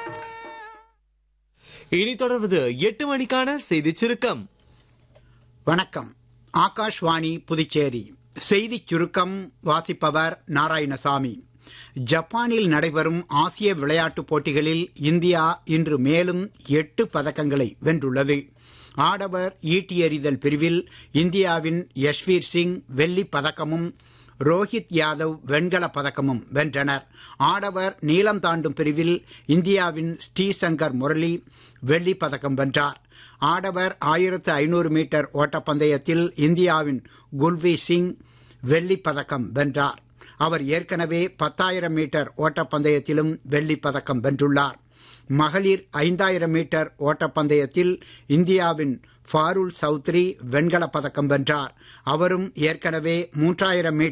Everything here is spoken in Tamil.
இனி தொடர்வது எட்டு மணிக்கான செய்திச் சுருக்கம் வணக்கம் ஆகாஷ்வாணி புதுச்சேரி செய்திச் சுருக்கம் வாசிப்பவர் நாராயணசாமி ஜப்பானில் நடைபெறும் ஆசிய விளையாட்டுப் போட்டிகளில் இந்தியா இன்று மேலும் எட்டு பதக்கங்களை வென்றுள்ளது ஆடவர் ஈட்டி எறிதல் பிரிவில் இந்தியாவின் யஷ்வீர் சிங் வெள்ளிப் பதக்கமும் ரோஹித் யாதவ் வெண்கலப் பதக்கமும் வென்றனர் ஆடவர் நீளம் தாண்டும் பிரிவில் இந்தியாவின் ஸ்ரீசங்கர் முரளி வெள்ளிப் பதக்கம் வென்றார் ஆடவர் ஆயிரத்து ஐநூறு மீட்டர் ஓட்டப்பந்தயத்தில் இந்தியாவின் குல்வி சிங் வெள்ளிப் பதக்கம் வென்றார் அவர் ஏற்கனவே பத்தாயிரம் மீட்டர் ஓட்டப்பந்தயத்திலும் வெள்ளிப் பதக்கம் வென்றுள்ளார் மகளிர் ஐந்தாயிரம் மீட்டர் ஓட்டப்பந்தயத்தில் இந்தியாவின் ஃபாருல் சௌத்ரி வெண்கலப் பதக்கம் வென்றார் அவரும் ஏற்கனவே மூன்றாயிரம் மீட்டர்